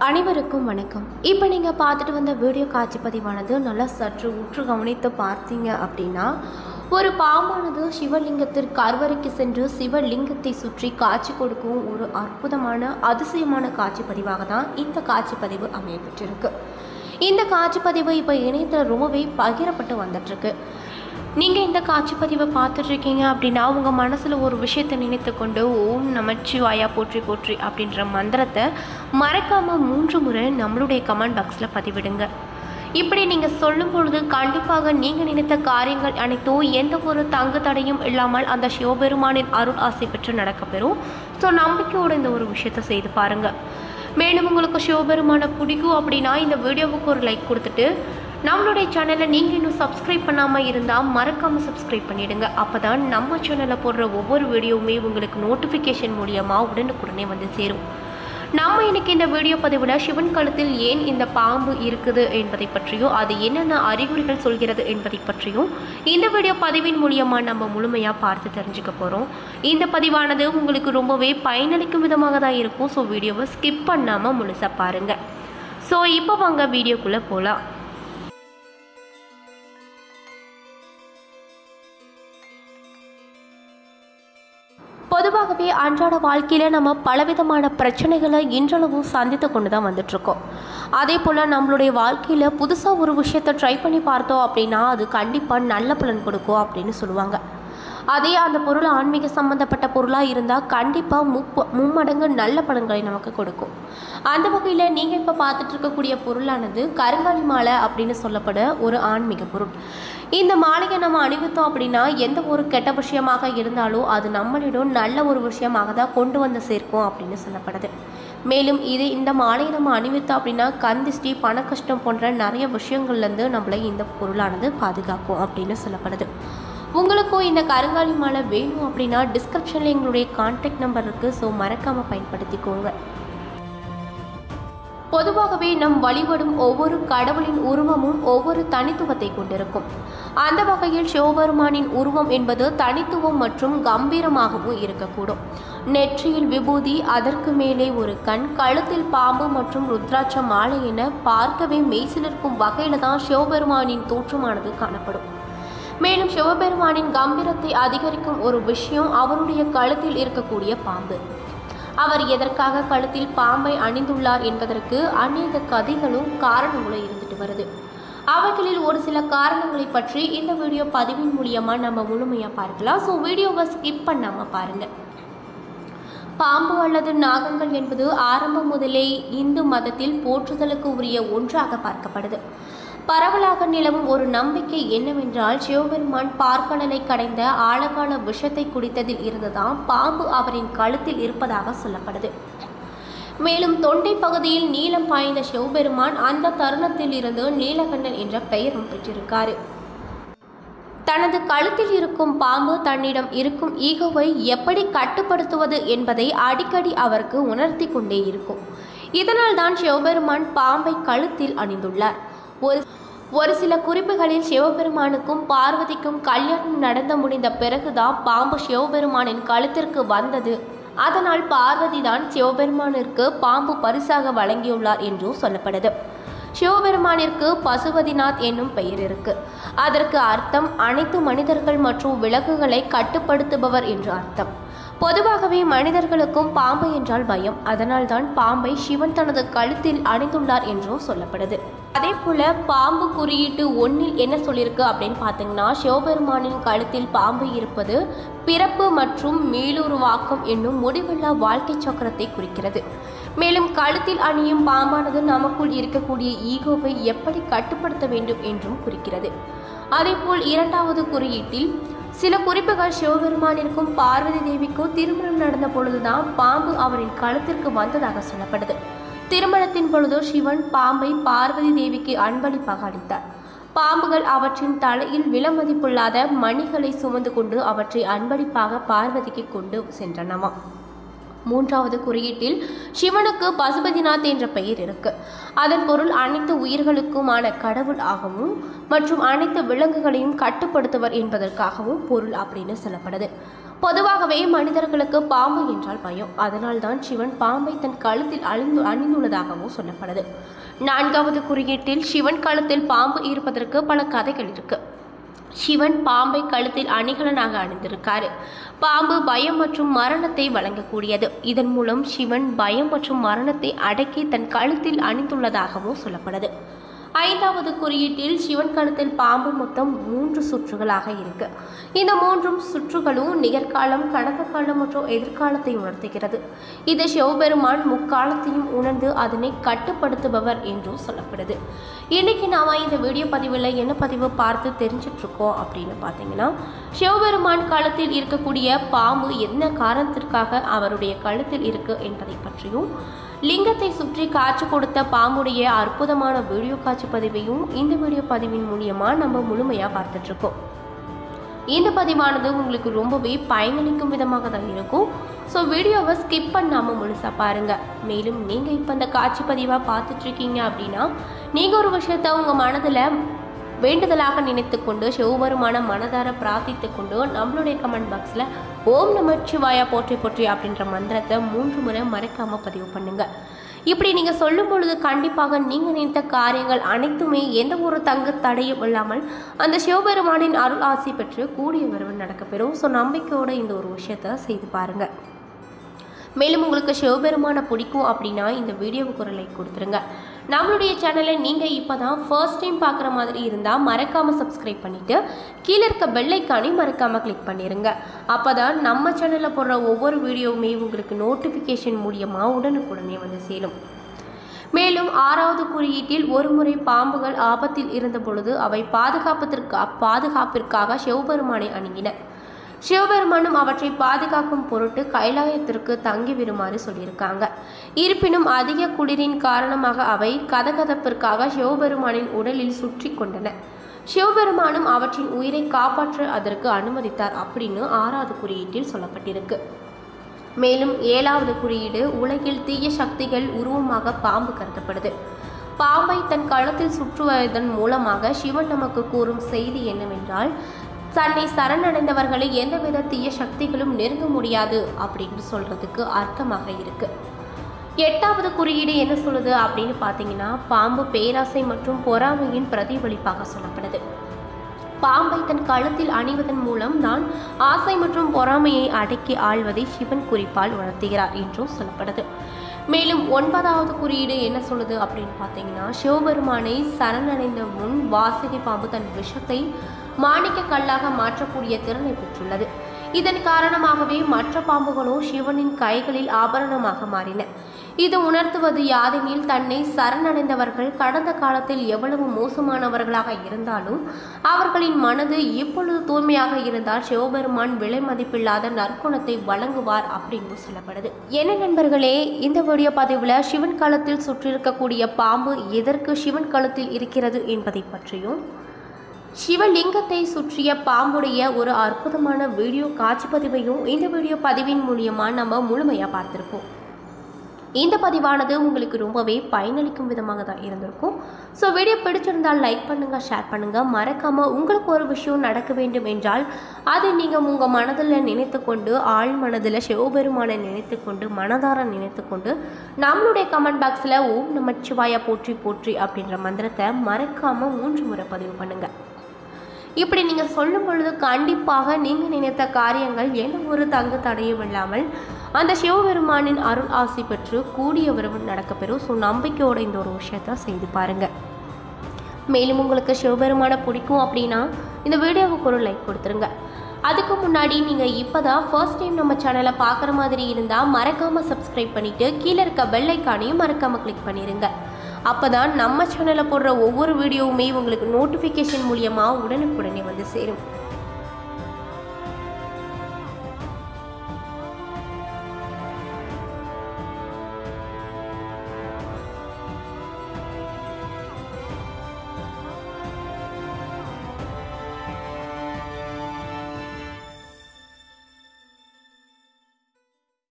அனைவருக்கும் வணக்கம் இப்போ நீங்கள் பார்த்துட்டு வந்த வீடியோ காட்சி பதிவானது நல்லா சற்று உற்று கவனித்து பார்த்தீங்க அப்படின்னா ஒரு பாம்பானது சிவலிங்கத்திற்கு அறுவரைக்கு சென்று சிவலிங்கத்தை சுற்றி காட்சி கொடுக்கும் ஒரு அற்புதமான அதிசயமான காட்சி பதிவாக தான் இந்த காட்சி பதிவு அமையப்பட்டிருக்கு இந்த காட்சி பதிவு இப்போ இணையத்தில் ரொம்பவே பகிரப்பட்டு வந்துட்டுருக்கு நீங்கள் இந்த காட்சி பதிவை பார்த்துட்ருக்கீங்க அப்படின்னா உங்கள் மனசில் ஒரு விஷயத்தை நினைத்து கொண்டு ஓம் நமச்சிவாயா போற்றி போற்றி அப்படின்ற மந்திரத்தை மறக்காமல் மூன்று முறை நம்மளுடைய கமெண்ட் பாக்ஸில் பதிவிடுங்க இப்படி நீங்கள் சொல்லும் பொழுது கண்டிப்பாக நீங்கள் நினைத்த காரியங்கள் அனைத்தும் எந்த ஒரு தங்கு தடையும் இல்லாமல் அந்த சிவபெருமானின் அருள் ஆசை பெற்று நடக்கப்பெறும் ஸோ நம்பிக்கையோடு இந்த ஒரு விஷயத்தை செய்து பாருங்கள் மேலும் உங்களுக்கு சிவபெருமானை பிடிக்கும் அப்படின்னா இந்த வீடியோவுக்கு ஒரு லைக் கொடுத்துட்டு நம்மளுடைய சேனலை நீங்கள் இன்னும் சப்ஸ்கிரைப் பண்ணாமல் இருந்தால் மறக்காமல் சப்ஸ்கிரைப் பண்ணிடுங்க அப்போ தான் நம்ம சேனலில் போடுற ஒவ்வொரு வீடியோவுமே உங்களுக்கு நோட்டிஃபிகேஷன் மூலியமாக உடனுக்குடனே வந்து சேரும் நம்ம இன்னைக்கு இந்த வீடியோ பதிவில் சிவன் கழுத்தில் ஏன் இந்த பாம்பு இருக்குது என்பதை பற்றியும் அது என்னென்ன அறிகுறிகள் சொல்கிறது என்பதை பற்றியும் இந்த வீடியோ பதிவின் மூலியமாக நம்ம முழுமையாக பார்த்து தெரிஞ்சுக்க போகிறோம் இந்த பதிவானது உங்களுக்கு ரொம்பவே பயனளிக்கும் விதமாக தான் இருக்கும் ஸோ வீடியோவை ஸ்கிப் பண்ணாமல் முழுசாக பாருங்கள் ஸோ இப்போ வாங்க வீடியோக்குள்ளே போகலாம் பொதுவாகவே அன்றாட வாழ்க்கையில் நம்ம பலவிதமான பிரச்சனைகளை இன்றளவும் சந்தித்து கொண்டு தான் வந்துட்ருக்கோம் அதே போல் நம்மளுடைய வாழ்க்கையில் புதுசாக ஒரு விஷயத்தை ட்ரை பண்ணி பார்த்தோம் அப்படின்னா அது கண்டிப்பாக நல்ல பலன் கொடுக்கும் அப்படின்னு சொல்லுவாங்க அதே அந்த பொருள் ஆன்மீக சம்மந்தப்பட்ட பொருளாக இருந்தால் கண்டிப்பாக முப்ப மும்மடங்கு நல்ல பலன்களை நமக்கு கொடுக்கும் அந்த வகையில் நீங்கள் இப்போ பார்த்துட்டு இருக்கக்கூடிய பொருளானது கருங்காலி மாலை அப்படின்னு சொல்லப்பட ஒரு ஆன்மீக பொருள் இந்த மாலையை நம்ம அணிவித்தோம் அப்படின்னா எந்த ஒரு கெட்ட விஷயமாக இருந்தாலும் அது நம்மளிடம் நல்ல ஒரு விஷயமாக தான் கொண்டு வந்து சேர்க்கும் அப்படின்னு சொல்லப்படுது மேலும் இது இந்த மாலையை நம்ம அணிவித்தோம் அப்படின்னா கந்திஷ்டி பண கஷ்டம் போன்ற நிறைய விஷயங்கள்லேருந்து நம்மளை இந்த பொருளானது பாதுகாக்கும் அப்படின்னு சொல்லப்படுது உங்களுக்கும் இந்த கருங்காலி மாலை வேணும் அப்படின்னா டிஸ்கிரிப்ஷனில் எங்களுடைய கான்டாக்ட் நம்பர் இருக்குது ஸோ மறக்காமல் பயன்படுத்திக்கோங்க பொதுவாகவே நம் வழிபடும் ஒவ்வொரு கடவுளின் உருவமும் ஒவ்வொரு தனித்துவத்தை கொண்டிருக்கும் அந்த வகையில் சிவபெருமானின் உருவம் என்பது தனித்துவம் மற்றும் கம்பீரமாகவும் இருக்கக்கூடும் நெற்றியில் விபூதி அதற்கு மேலே ஒரு கண் கழுத்தில் பாம்பு மற்றும் ருத்ராட்ச மாலை என பார்க்கவே மெய்சிலிருக்கும் வகையில் தான் சிவபெருமானின் தோற்றமானது காணப்படும் மேலும் சிவபெருமானின் கம்பீரத்தை அதிகரிக்கும் ஒரு விஷயம் அவருடைய கழுத்தில் இருக்கக்கூடிய பாம்பு அவர் எதற்காக கழுத்தில் பாம்பை அணிந்துள்ளார் என்பதற்கு அநேக கதைகளும் காரணங்களும் இருந்துட்டு வருது அவைகளில் ஒரு சில காரணங்களை பற்றி இந்த வீடியோ பதிவின் மூலியமாக நம்ம முழுமையாக பார்க்கலாம் ஸோ வீடியோவை ஸ்கிப் பண்ணாமல் பாருங்கள் பாம்பு அல்லது நாகங்கள் என்பது ஆரம்பம் முதலே இந்து மதத்தில் போற்றுதலுக்கு உரிய ஒன்றாக பார்க்கப்படுது பரவலாக நிலவும் ஒரு நம்பிக்கை என்னவென்றால் சிவபெருமான் பார்க்கடலை கடைந்த ஆழகால விஷத்தை குடித்ததில் இருந்துதான் பாம்பு அவரின் கழுத்தில் இருப்பதாக சொல்லப்படுது மேலும் தொண்டை பகுதியில் நீளம் பாய்ந்த சிவபெருமான் அந்த தருணத்தில் இருந்து நீலகண்டன் என்ற பெயரும் பெற்றிருக்காரு தனது கழுத்தில் இருக்கும் பாம்பு தன்னிடம் இருக்கும் ஈகோவை எப்படி கட்டுப்படுத்துவது என்பதை அடிக்கடி அவருக்கு உணர்த்தி கொண்டே இருக்கும் இதனால் தான் சிவபெருமான் பாம்பை கழுத்தில் அணிந்துள்ளார் ஒரு ஒரு சில குறிப்புகளில் சிவபெருமானுக்கும் பார்வதிக்கும் கல்யாணம் நடந்து முடிந்த பிறகுதான் பாம்பு சிவபெருமானின் கழுத்திற்கு வந்தது அதனால் பார்வதி தான் சிவபெருமானிற்கு பாம்பு பரிசாக வழங்கியுள்ளார் என்றும் சொல்லப்படுது சிவபெருமானிற்கு பசுபதிநாத் என்னும் பெயர் இருக்கு அதற்கு அர்த்தம் அனைத்து மனிதர்கள் மற்றும் விலங்குகளை கட்டுப்படுத்துபவர் என்று அர்த்தம் பொதுவாகவே மனிதர்களுக்கும் பாம்பு என்றால் பயம் அதனால்தான் பாம்பை சிவன் தனது கழுத்தில் அணிந்துள்ளார் என்றும் சொல்லப்படுது அதே போல பாம்பு குறியீட்டு ஒன்றில் என்ன சொல்லியிருக்கு அப்படின்னு பார்த்தீங்கன்னா சிவபெருமானின் கழுத்தில் பாம்பு இருப்பது பிறப்பு மற்றும் மீளுருவாக்கம் என்னும் முடிவில்லா வாழ்க்கை சக்கரத்தை குறிக்கிறது மேலும் கழுத்தில் அணியும் பாம்பானது நமக்குள் இருக்கக்கூடிய ஈகோவை எப்படி கட்டுப்படுத்த வேண்டும் என்றும் குறிக்கிறது அதேபோல் இரண்டாவது குறியீட்டில் சில குறிப்புகள் சிவபெருமானிற்கும் பார்வதி தேவிக்கும் திருமணம் நடந்த பொழுதுதான் பாம்பு அவரின் கழுத்திற்கு வந்ததாக சொல்லப்படுது திருமணத்தின் பொழுது சிவன் பாம்பை பார்வதி தேவிக்கு அன்பளிப்பாக அளித்தார் பாம்புகள் அவற்றின் தலையில் விலமதிப்புள்ளாத மணிகளை சுமந்து கொண்டு அவற்றை அன்பளிப்பாக பார்வதிக்கு கொண்டு சென்றனவாம் மூன்றாவது குறியீட்டில் சிவனுக்கு பசுபதிநாத் என்ற பெயர் இருக்கு அதன் பொருள் அனைத்து உயிர்களுக்குமான கடவுள் ஆகவும் மற்றும் அனைத்து விலங்குகளையும் கட்டுப்படுத்துவர் என்பதற்காகவும் பொருள் அப்படின்னு சொல்லப்படுது பொதுவாகவே மனிதர்களுக்கு பாம்பு என்றால் பயம் அதனால்தான் சிவன் பாம்பை தன் கழுத்தில் அணிந்து அணிந்துள்ளதாகவும் சொல்லப்படுது நான்காவது குறியீட்டில் சிவன் கழுத்தில் பாம்பு இருப்பதற்கு பல கதைகள் இருக்கு சிவன் பாம்பை கழுத்தில் அணிகலனாக அணிந்திருக்காரு பாம்பு பயம் மற்றும் மரணத்தை வழங்கக்கூடியது இதன் மூலம் சிவன் பயம் மற்றும் மரணத்தை அடக்கி தன் கழுத்தில் அணிந்துள்ளதாகவும் சொல்லப்படுது ஐந்தாவது குறியீட்டில் சிவன் கழுத்தில் பாம்பு மொத்தம் மூன்று சுற்றுகளாக இருக்கு இந்த மூன்றும் சுற்றுகளும் நிகழ்காலம் கடந்த காலம் மற்றும் எதிர்காலத்தை உணர்த்துகிறது இது சிவபெருமான் முக்காலத்தையும் உணர்ந்து அதனை கட்டுப்படுத்துபவர் என்றும் சொல்லப்படுது இன்னைக்கு நாம இந்த வீடியோ பதிவில் என்ன பதிவு பார்த்து தெரிஞ்சிட்டு இருக்கோம் அப்படின்னு பார்த்தீங்கன்னா சிவபெருமான் காலத்தில் இருக்கக்கூடிய பாம்பு என்ன காரணத்திற்காக அவருடைய கழுத்தில் இருக்கு என்பதை பற்றியும் லிங்கத்தை சுற்றி காட்சி கொடுத்த பாம்புடைய அற்புதமான வீடியோ காட்சி பதிவையும் இந்த வீடியோ பதிவின் மூலியமா நம்ம முழுமையாக பார்த்துட்டு இருக்கோம் இந்த பதிவானது உங்களுக்கு ரொம்பவே பயனளிக்கும் விதமாக தான் இருக்கும் ஸோ வீடியோவை ஸ்கிப் பண்ணாமல் முழுசாக பாருங்கள் மேலும் நீங்கள் இப்போ இந்த காட்சி பதிவாக பார்த்துட்ருக்கீங்க அப்படின்னா நீங்கள் ஒரு விஷயத்த உங்கள் மனதில் வேண்டுதலாக நினைத்து கொண்டு சிவபெருமான மனதார பிரார்த்தித்து கொண்டு நம்மளுடைய கமெண்ட் பாக்ஸில் ஓம் நமச்சிவாயா போற்றி போற்றி அப்படின்ற மந்திரத்தை மூன்று முறை மறக்காமல் பதிவு பண்ணுங்க இப்படி நீங்கள் சொல்லும் பொழுது கண்டிப்பாக நீங்கள் நினைத்த காரியங்கள் அனைத்துமே எந்த ஒரு தங்கு தடையும் இல்லாமல் அந்த சிவபெருமானின் அருள் ஆசி பெற்று கூடிய விரைவில் நடக்கப்பெறும் ஸோ நம்பிக்கையோடு இந்த ஒரு விஷயத்தை செய்து பாருங்கள் மேலும் உங்களுக்கு சிவபெருமானை பிடிக்கும் அப்படின்னா இந்த வீடியோவுக்கு ஒரு லைக் கொடுத்துருங்க நம்மளுடைய சேனலை நீங்கள் இப்போ தான் ஃபர்ஸ்ட் டைம் பார்க்குற மாதிரி இருந்தால் மறக்காமல் சப்ஸ்கிரைப் பண்ணிவிட்டு கீழே இருக்க பெல்லைக்கானே மறக்காமல் கிளிக் பண்ணிடுங்க அப்போ தான் நம்ம சேனலில் போடுற ஒவ்வொரு வீடியோவுமே உங்களுக்கு நோட்டிஃபிகேஷன் மூலியமாக உடனுக்குடனே வந்து சேரும் மேலும் ஆறாவது குறியீட்டில் ஒருமுறை பாம்புகள் ஆபத்தில் இருந்த பொழுது அவை பாதுகாப்பதற்கு பாதுகாப்பிற்காக சிவபெருமானை அணுகின சிவபெருமானும் அவற்றை பாதுகாக்கும் பொருட்டு கைலாயத்திற்கு தங்கி விடுமாறு சொல்லியிருக்காங்க இருப்பினும் அதிக குளிரின் காரணமாக அவை கதகதப்பிற்காக சிவபெருமானின் உடலில் சுற்றி கொண்டன சிவபெருமானும் அவற்றின் உயிரை காப்பாற்ற அதற்கு அனுமதித்தார் அப்படின்னு ஆறாவது குறியீட்டில் சொல்லப்பட்டிருக்கு மேலும் ஏழாவது குறியீடு உலகில் தீய சக்திகள் உருவமாக பாம்பு கருதப்படுது பாம்பை தன் கழுத்தில் சுற்றுவதன் மூலமாக சிவன் நமக்கு கூறும் செய்தி என்னவென்றால் தன்னை சரணடைந்தவர்களை எந்தவித தீய சக்திகளும் நெருங்க முடியாது அப்படின்னு சொல்றதுக்கு அர்த்தமாக இருக்கு எட்டாவது குறியீடு என்ன சொல்லுது அப்படின்னு பார்த்தீங்கன்னா பாம்பு பேராசை மற்றும் பொறாமையின் பிரதிபலிப்பாக சொல்லப்படுது பாம்பை தன் கழுத்தில் அணிவதன் மூலம் தான் ஆசை மற்றும் பொறாமையை அடக்கி ஆள்வதை சிவன் குறிப்பால் உணர்த்துகிறார் என்றும் சொல்லப்படுது மேலும் ஒன்பதாவது குறியீடு என்ன சொல்லுது அப்படின்னு பார்த்தீங்கன்னா சிவபெருமானை சரணடைந்த முன் வாசகி பாம்பு தன் விஷத்தை மாணிக்க கல்லாக மாற்றக்கூடிய திறனை பெற்றுள்ளது இதன் காரணமாகவே மற்ற பாம்புகளும் சிவனின் கைகளில் ஆபரணமாக மாறின இது உணர்த்துவது யாதெனில் தன்னை சரணடைந்தவர்கள் கடந்த காலத்தில் எவ்வளவு மோசமானவர்களாக இருந்தாலும் அவர்களின் மனது இப்பொழுது தூய்மையாக இருந்தால் சிவபெருமான் விலை மதிப்பில்லாத நற்குணத்தை வழங்குவார் அப்படின்னு சொல்லப்படுது என்ன நண்பர்களே இந்த வீடியோ பதிவில் சிவன் காலத்தில் சுற்றிருக்கக்கூடிய பாம்பு எதற்கு சிவன் காலத்தில் இருக்கிறது என்பதை பற்றியும் சிவலிங்கத்தை சுற்றிய பாம்புடைய ஒரு அற்புதமான வீடியோ காட்சி பதிவையும் இந்த வீடியோ பதிவின் மூலியமாக நம்ம முழுமையாக பார்த்துருப்போம் இந்த பதிவானது உங்களுக்கு ரொம்பவே பயனளிக்கும் விதமாக தான் இருந்திருக்கும் ஸோ வீடியோ பிடிச்சிருந்தால் லைக் பண்ணுங்கள் ஷேர் பண்ணுங்கள் மறக்காமல் உங்களுக்கு ஒரு விஷயம் நடக்க வேண்டும் என்றால் அது நீங்கள் உங்கள் மனதில் நினைத்து கொண்டு ஆழ் மனதில் சிவபெருமானை நினைத்து கொண்டு மனதார நினைத்து கொண்டு நம்மளுடைய கமெண்ட் பாக்ஸில் ஓம் நமச்சிவாயா போற்றி போற்றி அப்படின்ற மந்திரத்தை மறக்காமல் மூன்று முறை பதிவு பண்ணுங்கள் இப்படி நீங்கள் சொல்லும் பொழுது கண்டிப்பாக நீங்கள் நினைத்த காரியங்கள் எந்த ஒரு தங்கு தடையும் இல்லாமல் அந்த சிவபெருமானின் அருள் ஆசி பெற்று கூடிய விரைவில் நடக்கப்பெறும் ஸோ நம்பிக்கையோட இந்த ஒரு விஷயத்த செய்து பாருங்கள் மேலும் உங்களுக்கு சிவபெருமானை பிடிக்கும் அப்படின்னா இந்த வீடியோவுக்கு ஒரு லைக் கொடுத்துருங்க அதுக்கு முன்னாடி நீங்கள் இப்போ தான் ஃபர்ஸ்ட் டைம் நம்ம சேனலை பார்க்குற மாதிரி இருந்தால் மறக்காமல் சப்ஸ்கிரைப் பண்ணிவிட்டு கீழே இருக்க பெல் ஐக்கானையும் மறக்காமல் கிளிக் பண்ணிடுங்க அப்போ தான் நம்ம சேனலில் போடுற ஒவ்வொரு வீடியோவுமே உங்களுக்கு நோட்டிஃபிகேஷன் மூலியமாக உடனுக்குடனே வந்து சேரும்